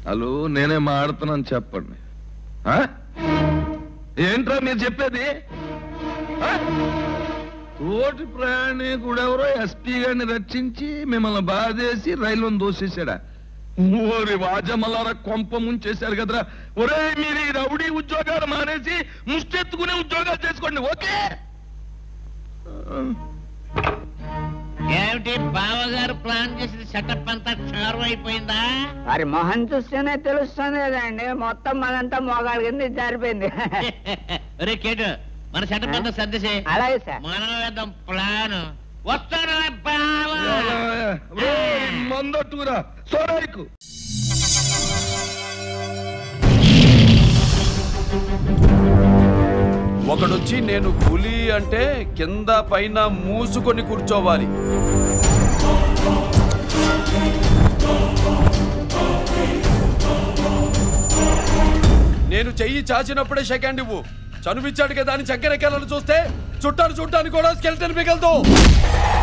Hello నేనే మాడుతున్నాను చెప్పండి ఆ? ఏంట్రా మీరు చెప్పేది ఆ? తోటి ప్రయాణికుడు ఎవరో ఎస్పీ గారిని రక్షించి మిమ్మల్ని బాధేసి రైలును దోసేశాడా ఓరి వాజమల్లారా కొంప ముంచేశారు కదరా ఒరే మీరు ఈ రౌడీ ఉద్యోగాలు మానేసి ముష్టెత్తుకునే ఉద్యోగాలు చేసుకోండి ఓకే ఏమిటి బావగారు ప్లాన్ చేసిన సెటప్ అంతా క్షారం అయిపోయిందా వారి మొహం చూస్తేనే తెలుస్తుంది కదండి మొత్తం మనంతా మోగాళ్ళ కింద జారిపోయింది ఒరే కేటు మన సెటప్ అంతా సర్దేసే అలాగే సార్ మనం వేద్దాం ప్లాన్ వస్తాను బావా మందట్టుకురా సోరాయికు ఒకడొచ్చి నేను పులి అంటే కింద పైన మూసుకొని కూర్చోవాలి నేను చెయ్యి చాచినప్పుడే సెకండ్ ఇవ్వు చనువిచ్చాడు కదా అని చక్కెరెక్కాలని చూస్తే చుట్టాను చుట్టాను కూడా స్కెల్టన్ మిగలదు